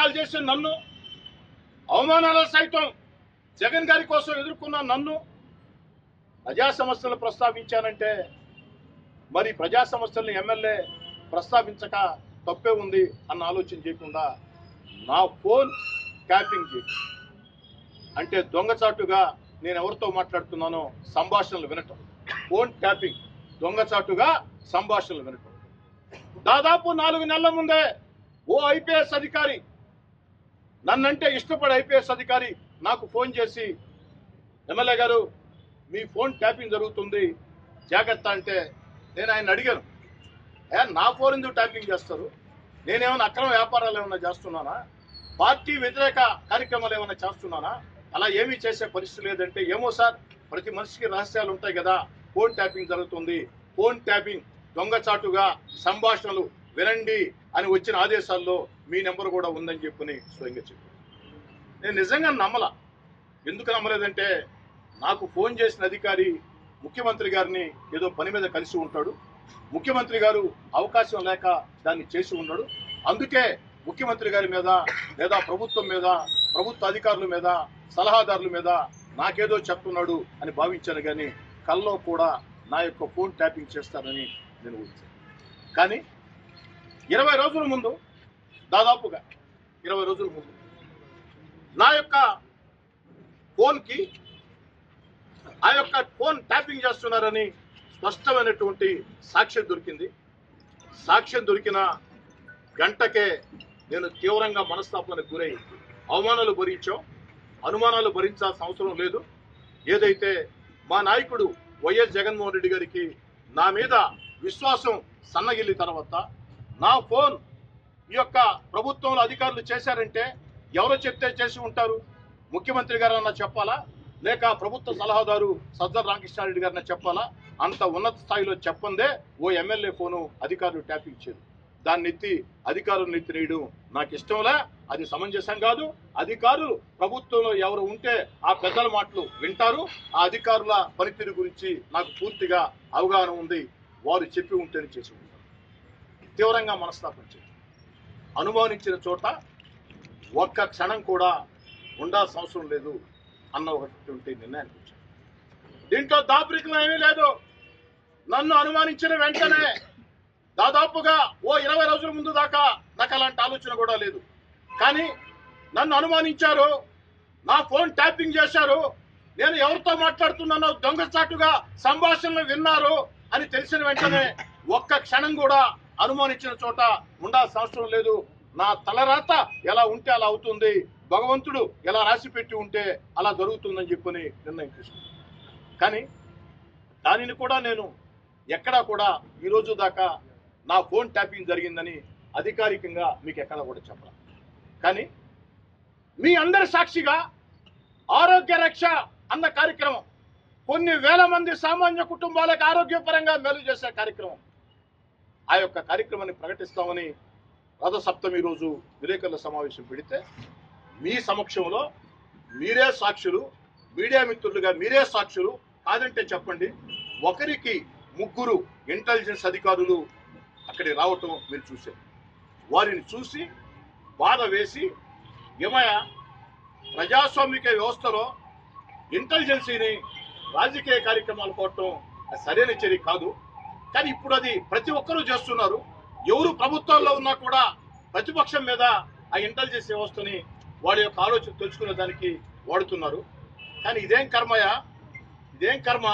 త్యాగాలు చేసిన నన్ను అవమానాలు సైతం జగన్ గారి కోసం ఎదుర్కొన్న నన్ను ప్రజా సమస్యలు ప్రస్తావించానంటే మరి ప్రజా సమస్యలను ఎమ్మెల్యే ప్రస్తావించక తప్పే ఉంది అన్న ఆలోచన చేయకుండా నా ఫోన్ ట్యాపింగ్ చేసి అంటే దొంగచాటుగా నేను ఎవరితో మాట్లాడుతున్నానో సంభాషణలు వినటం ఫోన్ ట్యాపింగ్ దొంగచాటుగా సంభాషణలు వినటం దాదాపు నాలుగు నెలల ముందే ఓ ఐపీఎస్ అధికారి నన్నంటే ఇష్టపడే ఐపీఎస్ అధికారి నాకు ఫోన్ చేసి ఎమ్మెల్యే గారు మీ ఫోన్ ట్యాపింగ్ జరుగుతుంది జాగ్రత్త అంటే నేను ఆయన అడిగాను ఏ నా ఫోన్ ఎందుకు ట్యాపింగ్ చేస్తారు నేనేమైనా అక్రమ వ్యాపారాలు ఏమైనా చేస్తున్నానా పార్టీ వ్యతిరేక కార్యక్రమాలు ఏమైనా చేస్తున్నానా అలా ఏమీ చేసే పరిస్థితి లేదంటే ఏమో సార్ ప్రతి మనిషికి రహస్యాలు ఉంటాయి కదా ఫోన్ ట్యాపింగ్ జరుగుతుంది ఫోన్ ట్యాపింగ్ దొంగచాటుగా సంభాషణలు వినండి అని వచ్చిన ఆదేశాల్లో మీ నెంబర్ కూడా ఉందని చెప్పుని స్వయంగా చెప్పాను నేను నిజంగా నమ్మల ఎందుకు నమ్మలేదంటే నాకు ఫోన్ చేసిన అధికారి ముఖ్యమంత్రి గారిని ఏదో పని మీద కలిసి ఉంటాడు ముఖ్యమంత్రి గారు అవకాశం లేక దాన్ని చేసి ఉన్నాడు అందుకే ముఖ్యమంత్రి గారి మీద లేదా ప్రభుత్వం మీద ప్రభుత్వ అధికారుల మీద సలహాదారుల మీద నాకేదో చెప్తున్నాడు అని భావించాను కానీ కల్లో కూడా నా యొక్క ఫోన్ ట్యాపింగ్ చేస్తానని నేను ఊహించాను కానీ ఇరవై రోజుల ముందు దాదాపుగా ఇరవై రోజుల ముందు నా యొక్క ఫోన్కి ఆ యొక్క ఫోన్ ట్యాపింగ్ చేస్తున్నారని స్పష్టమైనటువంటి సాక్ష్యం దొరికింది సాక్ష్యం దొరికిన గంటకే నేను తీవ్రంగా మనస్తాపానికి గురై అవమానాలు భరించాం అనుమానాలు భరించాల్సిన అవసరం లేదు ఏదైతే మా నాయకుడు వైఎస్ జగన్మోహన్ రెడ్డి గారికి నా మీద విశ్వాసం సన్నగిల్లి తర్వాత నా ఫోన్ ఈ యొక్క ప్రభుత్వంలో అధికారులు చేశారంటే ఎవరో చెప్తే చేసి ఉంటారు ముఖ్యమంత్రి గారు అన్న చెప్పాలా లేక ప్రభుత్వ సలహాదారు సజ్జర్ రామకృష్ణారెడ్డి గారిని చెప్పాలా అంత ఉన్నత స్థాయిలో చెప్పందే ఓ ఎమ్మెల్యే ఫోను అధికారులు ట్యాపింగ్ ఇచ్చారు దాన్ని ఎత్తి అధికారులను ఎత్తినేయడం నాకు ఇష్టంలే అది సమంజసం కాదు అధికారులు ప్రభుత్వంలో ఎవరు ఉంటే ఆ పెద్దల మాటలు వింటారు ఆ అధికారుల పనితీరు గురించి నాకు పూర్తిగా అవగాహన ఉంది వారు చెప్పి ఉంటేనే చేసి ఉంటారు తీవ్రంగా మనస్తాపం చేసి అనుమానించిన చోట ఒక్క క్షణం కూడా ఉండాల్సిన అవసరం లేదు అన్న ఒకటి నిర్ణయానికి వచ్చాను దీంట్లో దాపరికం ఏమీ లేదు నన్ను అనుమానించిన వెంటనే దాదాపుగా ఓ ఇరవై రోజుల ముందు దాకా నాకు అలాంటి ఆలోచన కూడా లేదు కానీ నన్ను అనుమానించారు నా ఫోన్ ట్యాపింగ్ చేశారు నేను ఎవరితో మాట్లాడుతున్నానో దొంగచాటుగా సంభాషణలు విన్నారు అని తెలిసిన వెంటనే ఒక్క క్షణం కూడా అనుమానించిన చోట ఉండాల్సిన అవసరం లేదు నా తలరాత ఎలా ఉంటే అలా అవుతుంది భగవంతుడు ఎలా రాసి పెట్టి ఉంటే అలా జరుగుతుందని చెప్పని నిర్ణయం తీసుకున్నాను కానీ దానిని కూడా నేను ఎక్కడా కూడా ఈ రోజు దాకా నా ఫోన్ ట్యాపింగ్ జరిగిందని అధికారికంగా మీకు ఎక్కడా కూడా చెప్పాలి కానీ మీ అందరి సాక్షిగా ఆరోగ్య రక్ష అన్న కార్యక్రమం కొన్ని వేల మంది సామాన్య కుటుంబాలకు ఆరోగ్యపరంగా మేలు చేసే కార్యక్రమం ఆ యొక్క కార్యక్రమాన్ని ప్రకటిస్తామని రథసప్తమి రోజు విలేకరుల సమావేశం పెడితే మీ సమక్షంలో మీరే సాక్షులు మీడియా మిత్రులుగా మీరే సాక్షులు కాదంటే చెప్పండి ఒకరికి ముగ్గురు ఇంటెలిజెన్స్ అధికారులు అక్కడికి రావటం మీరు చూశారు వారిని చూసి బాధ వేసి ఏమయ్య ప్రజాస్వామిక వ్యవస్థలో ఇంటెలిజెన్సీని రాజకీయ కార్యక్రమాలు కోవటం అది సరైన చర్య కాదు కానీ ఇప్పుడు అది ప్రతి ఒక్కరూ చేస్తున్నారు ఎవరు ప్రభుత్వాల్లో ఉన్నా కూడా ప్రతిపక్షం మీద ఆ ఇంటెలిజెన్స్ వ్యవస్థని వాడి యొక్క ఆలోచన తెలుసుకునే దానికి వాడుతున్నారు కానీ ఇదేం కర్మయ ఇదేం కర్మ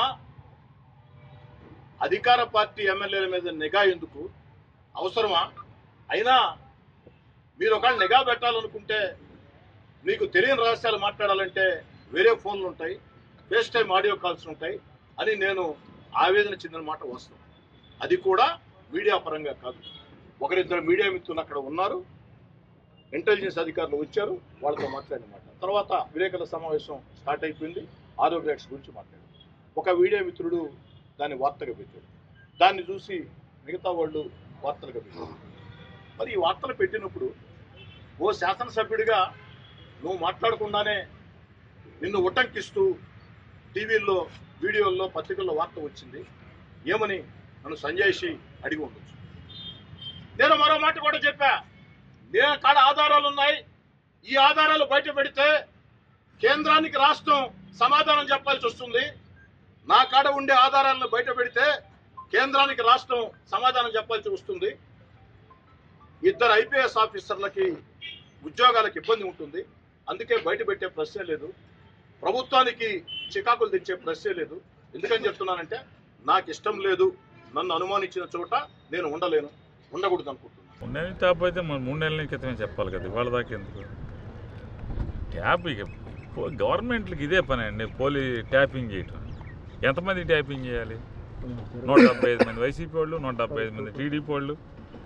అధికార పార్టీ ఎమ్మెల్యేల మీద నిఘా ఎందుకు అవసరమా అయినా మీరు ఒకవేళ నిఘా పెట్టాలనుకుంటే మీకు తెలియని రహస్యాలు మాట్లాడాలంటే వేరే ఫోన్లు ఉంటాయి ఫేస్ టైం ఆడియో కాల్స్ ఉంటాయి అని నేను ఆవేదన చెందిన మాట వస్తాను అది కూడా మీడియా పరంగా కాదు ఒకరిద్దరు మీడియా మిత్రులు అక్కడ ఉన్నారు ఇంటెలిజెన్స్ అధికారులు వచ్చారు వాళ్ళతో మాట్లాడిన మాట తర్వాత విలేకరుల సమావేశం స్టార్ట్ అయిపోయింది ఆరోగ్య రైట్స్ గురించి మాట్లాడారు ఒక మీడియా మిత్రుడు దాన్ని వార్తగా పెట్టాడు దాన్ని చూసి మిగతా వాళ్ళు వార్తలుగా పెట్టారు మరి ఈ వార్తలు పెట్టినప్పుడు ఓ శాసనసభ్యుడిగా నువ్వు మాట్లాడకుండానే నిన్ను ఉటంకిస్తూ టీవీల్లో వీడియోల్లో పత్రికల్లో వార్త వచ్చింది ఏమని నన్ను సంజయ్షి అడిగి ఉండొచ్చు నేను మరో మాట కూడా చెప్పా నేను కాడ ఆధారాలు ఉన్నాయి ఈ ఆధారాలు బయట పెడితే కేంద్రానికి రాష్ట్రం సమాధానం చెప్పాల్సి వస్తుంది నా కాడ ఉండే ఆధారాలను బయట పెడితే కేంద్రానికి రాష్ట్రం సమాధానం చెప్పాల్సి వస్తుంది ఇద్దరు ఐపీఎస్ ఆఫీసర్లకి ఉద్యోగాలకు ఇబ్బంది ఉంటుంది అందుకే బయట పెట్టే ప్రశ్నే లేదు ప్రభుత్వానికి చికాకులు తెచ్చే ప్రశ్నే లేదు ఎందుకని చెప్తున్నానంటే నాకు ఇష్టం లేదు నన్ను అనుమానించిన చోట నేను ఉండలేను ఉండకూడదు అనుకుంటున్నాను మూడు నెలల ట్యాప్ అయితే మరి మూడు నెలల క్రితమే చెప్పాలి కదా ఇవాళ దాకా ఎందుకు ట్యాప్ ఇక పో- గవర్నమెంట్లకి ఇదే పని అండి పోలీ ట్యాపింగ్ చేయటం ఎంతమంది ట్యాపింగ్ చేయాలి నూట డెబ్బై ఐదు మంది వైసీపీ వాళ్ళు నూట డెబ్బై ఐదు మంది టీడీపీ వాళ్ళు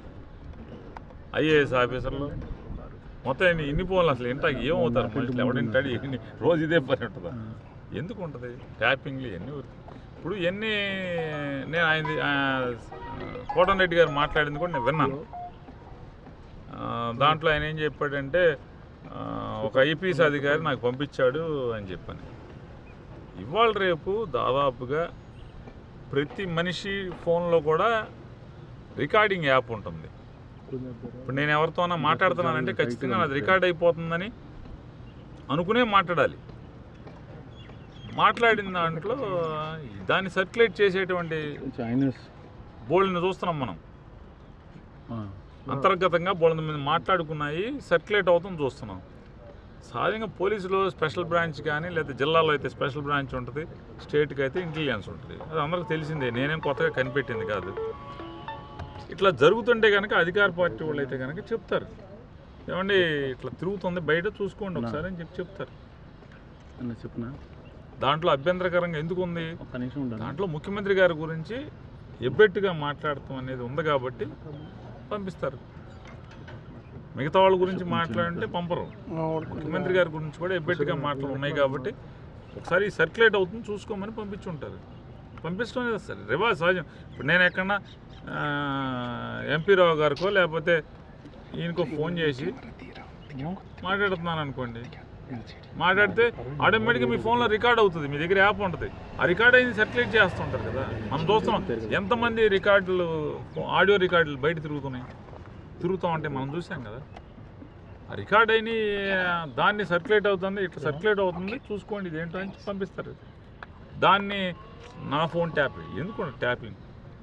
ఐఏఎస్ ఆఫీసర్లు మొత్తం ఇన్ని ఇన్ని పోలు అసలు ఇంట ఏమవుతారు మనుషులు ఎవడింటాడు ఎన్ని రోజు ఇదే పని ఉంటుందా ఎందుకు ఉంటుంది ట్యాపింగ్లు ఎన్ని ఇప్పుడు ఎన్ని నేను ఆయన కోటంరెడ్డి గారు మాట్లాడింది కూడా నేను విన్నాను ఆ, దాంట్లో ఆయన ఏం చెప్పాడంటే ఆ, ఒక ఐపీఎస్ అధికారి నాకు పంపించాడు అని చెప్పాను ఇవాళ రేపు దాదాపుగా ప్రతి మనిషి ఫోన్లో కూడా రికార్డింగ్ యాప్ ఉంటుంది ఇప్పుడు నేను ఎవరితోనో మాట్లాడుతున్నానంటే ఖచ్చితంగా నాది రికార్డ్ అయిపోతుందని అనుకునే మాట్లాడాలి మాట్లాడిన దాంట్లో దాన్ని సర్క్యులేట్ చేసేటువంటి చైనీస్ బోల్డ్ని చూస్తున్నాం మనం అంతర్గతంగా బోల్డ్ మీద మాట్లాడుకున్నాయి సర్క్యులేట్ అవుతుంది చూస్తున్నాం సహజంగా పోలీసులో స్పెషల్ బ్రాంచ్ కానీ లేదా జిల్లాలో అయితే స్పెషల్ బ్రాంచ్ ఉంటుంది స్టేట్కి అయితే ఇంటెలిజెన్స్ ఉంటుంది అది అందరికీ తెలిసిందే నేనేం కొత్తగా కనిపెట్టింది కాదు ఇట్లా జరుగుతుంటే కనుక అధికార పార్టీ వాళ్ళు అయితే కనుక చెప్తారు ఏమండి ఇట్లా తిరుగుతుంది బయట చూసుకోండి ఒకసారి అని చెప్పి చెప్తారు అన్న చెప్పనా దాంట్లో అభ్యంతరకరంగా ఎందుకు ఉంది ఒక్క నిమిషం ఉండాలి దాంట్లో ముఖ్యమంత్రి గారి గురించి ఎబ్బెట్టుగా మాట్లాడటం అనేది ఉంది కాబట్టి పంపిస్తారు మిగతా వాళ్ళ గురించి మాట్లాడంటే పంపరు ముఖ్యమంత్రి గారి గురించి కూడా ఎబ్బెట్టుగా మాటలు ఉన్నాయి కాబట్టి ఒకసారి సర్క్యులేట్ అవుతుంది చూసుకోమని పంపించుంటారు పంపించడం లేదు సార్ రివాజ్ సహజం ఇప్పుడు నేను ఎక్కడన్నా ఆ, ఎంపీ రావు గారికో లేకపోతే ఈయనకో ఫోన్ చేసి మాట్లాడుతున్నాను అనుకోండి మాట్లాడితే ఆటోమేటిక్గా మీ ఫోన్లో రికార్డ్ అవుతుంది మీ దగ్గర యాప్ ఉంటుంది ఆ రికార్డ్ అయింది సర్క్యులేట్ చేస్తుంటారు కదా మనం చూస్తున్నాం ఎంతమంది రికార్డులు ఆడియో రికార్డులు బయట తిరుగుతున్నాయి తిరుగుతూ ఉంటే మనం చూసాం కదా ఆ రికార్డ్ అయిన దాన్ని సర్క్యులేట్ అవుతుంది ఇట్లా సర్క్యులేట్ అవుతుంది చూసుకోండి ఇదేంటో అని పంపిస్తారు దాన్ని నా ఫోన్ ట్యాప్ ఎందుకు ట్యాపింగ్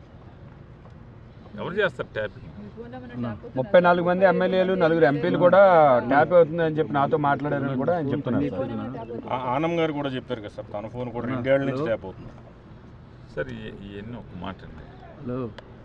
ఎవరు చేస్తారు ట్యాపింగ్ ముప్పై నాలుగు మంది ఎమ్మెల్యేలు నలుగురు ఎంపీలు కూడా ట్యాప్ అవుతుంది అని చెప్పి నాతో మాట్లాడారని కూడా ఆయన చెప్తున్నారు సార్ ఆ- ఆనం గారు కూడా చెప్పారు కదా సార్ తన ఫోన్ కూడా రెండేళ్ల నుంచి ట్యాప్ అవుతుంది సరే ఇ- ఇవన్నీ ఒక మాట అండి హలో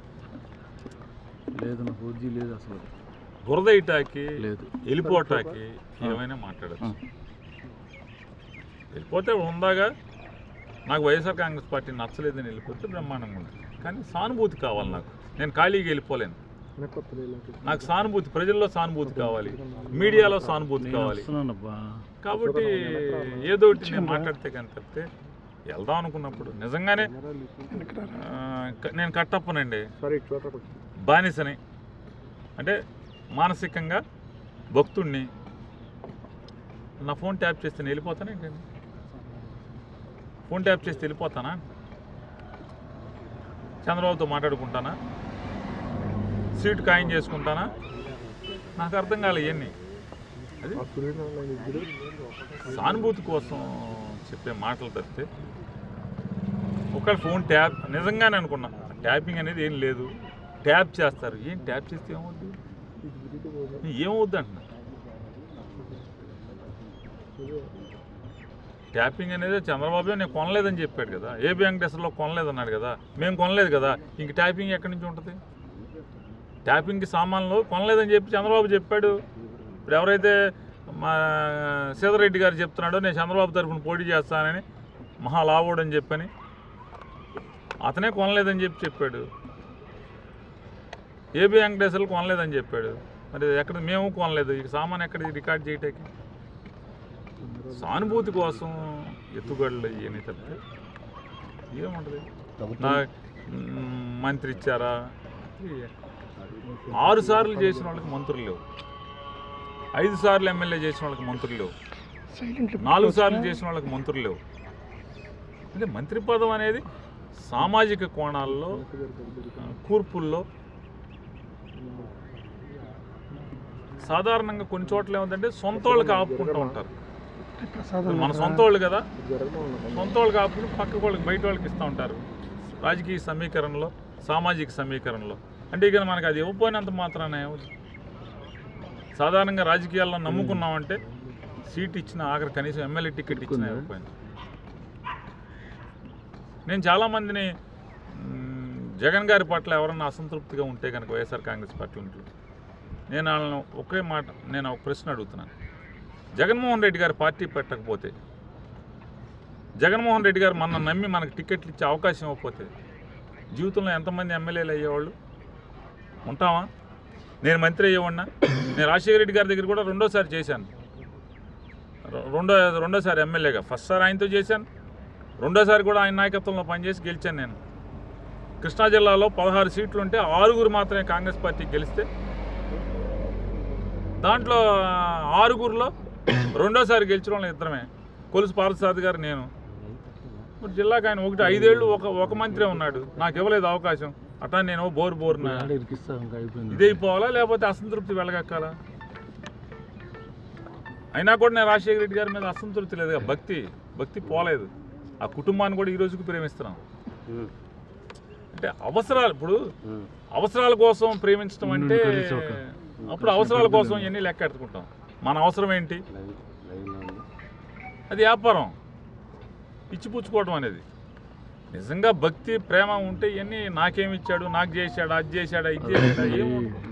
లేదు నా ఫోర్ జీ లేదు అసలు బురద ఇటాకి లేదు వెళ్ళిపోటాకి ఏమైనా మాట్లాడచ్చు వెళ్ళిపోతే ఉందాగా నాకు వైఎస్ఆర్ కాంగ్రెస్ పార్టీ నచ్చలేదని వెళ్ళిపోతే బ్రహ్మాండంగా ఉంటుంది కానీ సానుభూతి కావాలి నాకు నేను ఖాళీగా వెళ్ళిపోలేను నాకు సానుభూతి ప్రజల్లో సానుభూతి కావాలి మీడియాలో సానుభూతి కావాలి వస్తున్నానబ్బా కాబట్టి ఏదో ఒకటి నేను మాట్లాడితే కానీ తప్పితే వెళ్దాం అనుకున్నప్పుడు నిజంగానే ఆ, క- నేను కట్టప్పనండి బానిసని అంటే మానసికంగా భక్తుణ్ణి నా ఫోన్ ట్యాప్ చేస్తే నేను వెళ్ళిపోతానా ఏంటండి ఫోన్ ట్యాప్ చేస్తే వెళ్ళిపోతానా చంద్రబాబుతో మాట్లాడుకుంటానా సీటు ఖాయం చేసుకుంటానా నాకు అర్థం కాలే ఇవన్నీ అది సానుభూతి కోసం చెప్పే మాటలు తప్పితే ఒకవేళ ఫోన్ ట్యాప్ నిజంగానే అనుకున్నా ట్యాపింగ్ అనేది ఏం లేదు ట్యాప్ చేస్తారు ఏం ట్యాప్ చేస్తే ఏమవుద్ది ఏమవుద్ది అంటున్నా ట్యాపింగ్ అనేది చంద్రబాబు నేను కొనలేదని చెప్పాడు కదా ఏ వెంకటేశ్వర్లో కొనలేదన్నాడు కదా మేము కొనలేదు కదా ఇంక ట్యాపింగ్ ఎక్కడి నుంచి ఉంటుంది ట్యాపింగ్కి సామాన్లు కొనలేదని చెప్పి చంద్రబాబు చెప్పాడు ఇప్పుడు ఎవరైతే మా సీతారెడ్డి గారు చెప్తున్నాడో నేను చంద్రబాబు తరఫున పోటీ చేస్తానని మహా లావోడు అని చెప్పని అతనే కొనలేదని చెప్పి చెప్పాడు ఏబి వెంకటేశ్వర్లు కొనలేదని చెప్పాడు మరి ఎక్కడ మేము కొనలేదు ఈ సామాన్ ఎక్కడ రికార్డ్ చేయటానికి సానుభూతి కోసం ఎత్తుగడలు ఇవన్నీ తప్పితే ఏముంటుంది నా మ్, మంత్రి ఇచ్చారా ఆరు సార్లు చేసిన వాళ్ళకి మంత్రులు లేవు ఐదు సార్లు ఎమ్మెల్యే చేసిన వాళ్ళకి మంత్రులు లేవు నాలుగు సార్లు చేసిన వాళ్ళకి మంత్రులు లేవు అంటే మంత్రి పదం అనేది సామాజిక కోణాల్లో ఆ, కూర్పుల్లో సాధారణంగా కొన్ని చోట్ల ఏముందంటే సొంత వాళ్ళకి ఆపుకుంటూ ఉంటారు మన సొంత వాళ్ళు కదా సొంత వాళ్ళకి ఆపుకుని పక్క వాళ్ళకి బయట వాళ్ళకి ఇస్తూ ఉంటారు రాజకీయ సమీకరణలో సామాజిక సమీకరణలో అంటే ఇక మనకు అది ఇవ్వకపోయినంత మాత్రాన ఏమవుతుంది? సాధారణంగా రాజకీయాల్లో నమ్ముకున్నామంటే సీట్ ఇచ్చిన ఆఖరి కనీసం ఎమ్మెల్యే టికెట్ ఇచ్చిన ఇవ్వకపోయింది నేను చాలామందిని మ్, జగన్ గారి పట్ల ఎవరన్నా అసంతృప్తిగా ఉంటే కనుక వైఎస్ఆర్ కాంగ్రెస్ పార్టీ ఉంటే నేను వాళ్ళని ఒకే మాట నేను ఒక ప్రశ్న అడుగుతున్నాను జగన్మోహన్ రెడ్డి గారు పార్టీ పెట్టకపోతే జగన్మోహన్ రెడ్డి గారు మన నమ్మి మనకు టికెట్లు ఇచ్చే అవకాశం ఇవ్వకపోతే జీవితంలో ఎంతమంది ఎమ్మెల్యేలు అయ్యేవాళ్ళు ఉంటామా నేను మంత్రి అయ్యేవాడినా నేను రాజశేఖర రెడ్డి గారి దగ్గర కూడా రెండోసారి చేశాను రె- రెండో రెండోసారి ఎమ్మెల్యేగా ఫస్ట్ సారి ఆయనతో చేశాను రెండోసారి కూడా ఆయన నాయకత్వంలో పనిచేసి గెలిచాను నేను కృష్ణా జిల్లాలో పదహారు సీట్లు ఉంటే ఆరుగురు మాత్రమే కాంగ్రెస్ పార్టీ గెలిస్తే దాంట్లో ఆ, ఆరుగురిలో రెండోసారి గెలిచిన వాళ్ళు ఇద్దరమే కొలుసు పార్థసారథి గారు నేను మరి జిల్లాకు ఆయన ఒకటి ఐదేళ్ళు ఒక ఒక మంత్రి ఉన్నాడు నాకు ఇవ్వలేదు అవకాశం అట్లా నేను బోర్ బోర్న ఆడ ఇరికిస్తా ఇంకా అయిపోయింది ఇదైపోవాలా లేకపోతే అసంతృప్తి వెళ్ళగక్కాలా అయినా కూడా నేను రాజశేఖర రెడ్డి గారి మీద అసంతృప్తి లేదు భక్తి భక్తి పోలేదు ఆ కుటుంబాన్ని కూడా ఈ రోజుకి ప్రేమిస్తున్నాం అంటే అవసరాలు ఇప్పుడు అవసరాల కోసం ప్రేమించడం అంటే అప్పుడు అవసరాల కోసం ఇవన్నీ లెక్క ఎట్టుకుంటాం మన అవసరం ఏంటి అది వ్యాపారం ఇచ్చిపుచ్చుకోవడం అనేది నిజంగా భక్తి ప్రేమ ఉంటే ఇవన్నీ నాకేమి ఇచ్చాడు నాకు చేశాడు అది చేశాడా ఇది చేశాడా ఏం